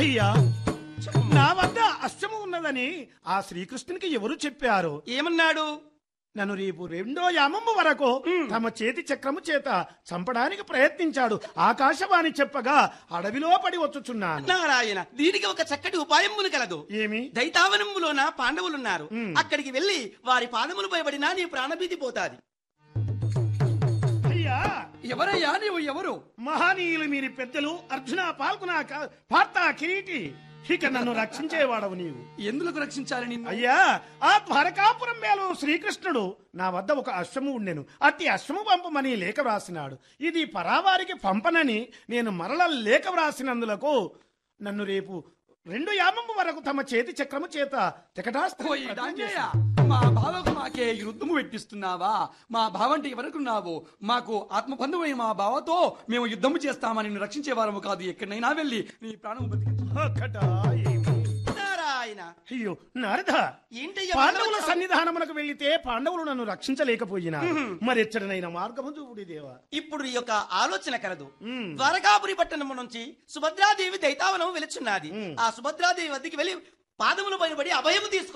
అయ్యా నా వద్ద అశ్వము ఉన్నదని ఆ శ్రీకృష్ణునికి ఎవరు చెప్పారు ఏమన్నాడు నన్ను రేపు రెండో యామము వరకు తమ చేతి చక్రము చేత చంపడానికి ప్రయత్నించాడు ఆకాశవాణి చెప్పగా అడవిలో పడి వచ్చుచున్నాను నారాయణ దీనికి ఒక చక్కటి ఉపాయమును కలదు ఏమి దైతావనములోన పాండవులున్నారు అక్కడికి వెళ్లి వారి పాదములు పైబడినా నీ ప్రాణభీతి పోతాది అయ్యా ఎవరయ్యా నీవు ఎవరు మహనీయులు మీరి పెద్దలు అర్జున పాల్గొన పార్త కిరీటి ఇక నన్ను రక్షించేవాడవు నీవు ఎందులకు రక్షించాలి నిన్ను అయ్యా ఆ ద్వారకాపురం మేలు శ్రీకృష్ణుడు నా వద్ద ఒక అశ్వము ఉండెను అట్టి అశ్వము పంపమని లేఖ వ్రాసినాడు ఇది పరావారికి పంపనని నేను మరల లేఖ వ్రాసినందులకు నన్ను రేపు రెండు యామము వరకు తమ చేతి చక్రము చేత తికటాస్త్రం ఓయ్ ప్రదానం డాంజయ్య, చేశాడు. మా బావకు మాకే ఈ యుద్ధము పెట్టిస్తున్నావా మా బావంటే ఎవరుకున్నావు మాకు ఆత్మబంధువై మా బావతో మేము యుద్ధము చేస్తామని నిన్ను రక్షించే వారము కాదు ఎక్కడైనా వెళ్ళి నీ ప్రాణం బతికించు ఒక్కటా ఏమి? నారాయణ అయ్యో నారద ఏంటయ్యా పాండవుల వచ్చావు? సన్నిధానమునకు వెళ్లితే పాండవులు నన్ను రక్షించలేకపోయినా మరెచ్చడనైన మార్గము చూపుడి దేవా ఇప్పుడు ఈ యొక్క ఆలోచన కలదు మ్మ్. ద్వారకాపురి పట్టణము నుంచి సుభద్రాదేవి దైతావనం వెలుచున్నది ఆ సుభద్రాదేవి వద్దకు వెళ్లి పాదములు పైబడి అభయము తీసుకు